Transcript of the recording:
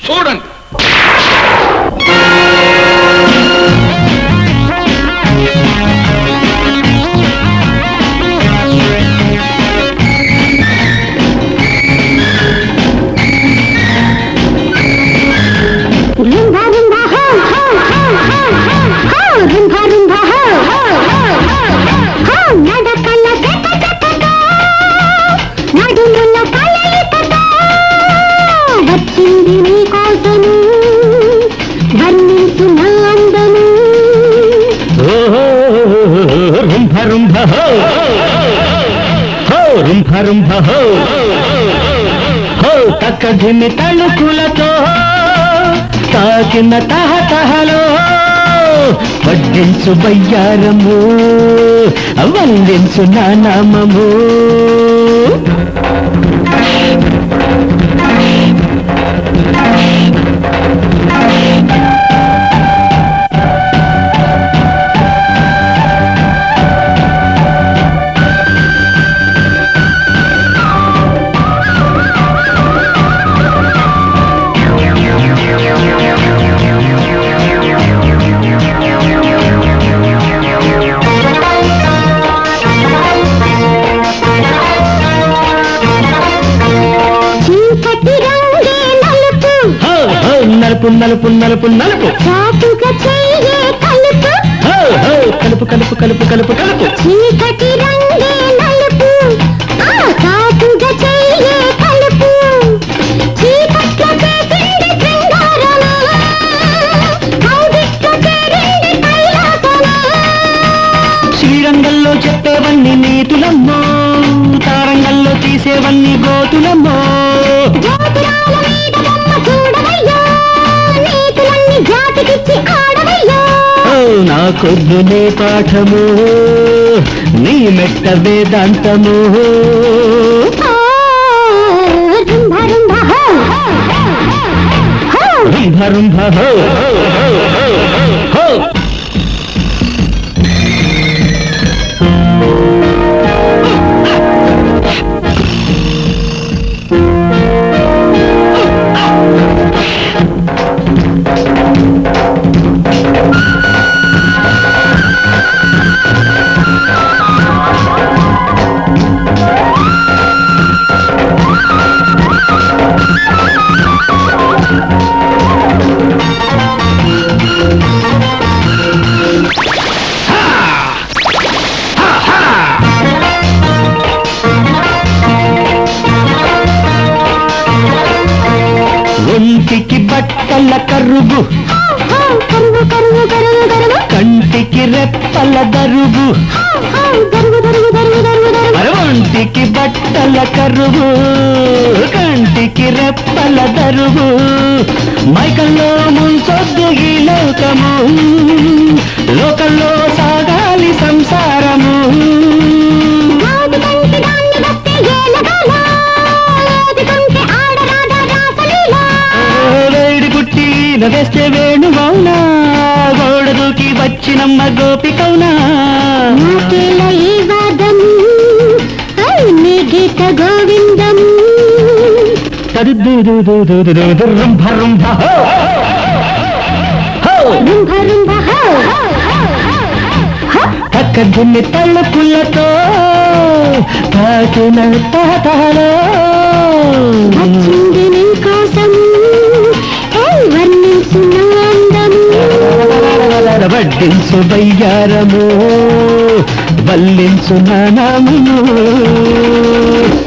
చూడండి రింభా రింభా హో హో హో హో హో రింభా రింభా హో హో హో హో నడకల జత జతగా నడుముల కలయికగా వచ్చింది నీ కోసము వర్ణించు నా అందము ఓహో రుంభ రుంభ హో హో రుంభ రుంభ హో హో తక్క ధిమి తళుకులతో తాకిన తహ తహలో వడ్డించు బయ్యారము వందించు నా నామము చీకటి రంగే నలుపు హో హో నలుపు నలుపు నలుపు నలుపు చాటుగా చెయ్యే కలుపు హో హో కలుపు కలుపు కలుపు కలుపు కలుపు చీకటి రంగే నలుపు ఆ చాటుగా చెయ్యే కలుపు చీకట్లో చేసింది శృంగారమా కౌగిట్లో చేరింది కైలాసమా శ్రీరంగంలో చెప్పేవన్నీ నీతులమ్మో తారంగంలో తీసేవన్నీ గోతులమ్మో జ్యోతిరాల మీద బొమ్మ చూడవయ్యా నీతులన్నీ జాతికిచ్చి ఆడవయ్యా ఓ నా కొద్దు నీ పాఠము నీ మెట్ట వేదాంతము ఆ, రుంభ రుంభ హో హో రుంభ రుంభ హో హో ఒంటికి బట్టల కరుగు హో కరువు కరువు కరువు కరువు కంటికి రెప్పల దరుగు హో దరువు దరువు దరువు దరువు దరువు మరి ఒంటికి బట్టల కరుగు కంటికి రెప్పల దరుగు మైకల్లో ముంచొద్దు ఈ లోకము లోకంలో సాగాలి సంసారము నాది కంటి దాన్ని బట్టి ఏలగాల నాది కంటి ఆడరాదా రాసలీలా వేడి పుట్టి వేస్తే వేణు మౌనా గోడ దూకి వచ్చినమ్మ గోపికౌనా నాకేల ఈ వాదం ఐ నీ గీత గోవిందం రుంభ రుంభ హో హో రుంభ రుంభ హో హో పక్క దున్ని తలుపులతో తాకిన తాతలో వచ్చింది నీ కోసం ఏ వర్ణించు నా అందము వడ్డించు బయ్యారము వల్లించు నామము